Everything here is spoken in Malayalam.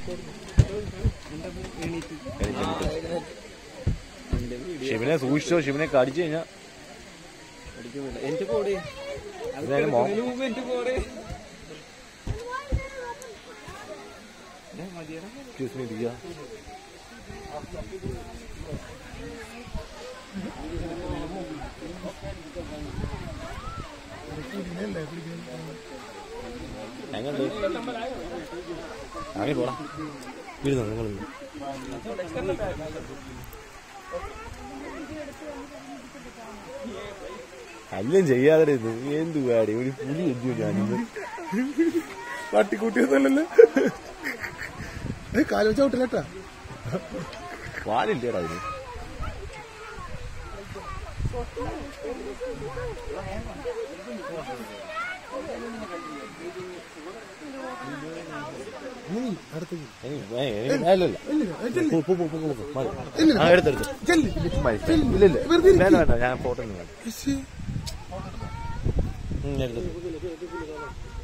ഷിബിനെ സൂക്ഷിച്ചോ ഷിബിനെ കടിച്ചു കഴിഞ്ഞാ എന്റെ പോടെ ഇതായാലും മോ- മുമ്പ് എന്റെ പോടെ Excuse me, ദിയ. എങ്ങോട്ട് അങ്ങനെ പോടാ ഇരുന്നോ നിങ്ങൾ അല്ലും ചെയ്യാതെ ഇത് എന്ത് പാടി ഒരു പുലി എഞ്ചു ഞാനിന്ന് പട്ടിക്കുട്ടിയൊന്നുമല്ലല്ലോ കാല് വെച്ചാ വിട്ടില്ലട്ടാ പാലില്ലേടാ അതിന് നീ അടുത്തേക്ക് എനിക്ക് ഭയ- എനിക്ക് അല്ലല്ല ഇല്ലില്ല, ഏ, ചെല്ല്. പോ, പോ, പോ, പോ, പോ. മതി. ഇല്ലില്ല. ആ, എടുത്തെടുത്ത് ചെല്ല്. മതി. ചെല്ല്. ഇല്ല ഇല്ല വെറുതെ ഇരിക്ക്. വേണ്ട വേണ്ട ഞാൻ ഫോട്ടോ ഒന്നും വേണ്ട ശ്ശേ. ഉം, എടുത്തെടുത്ത്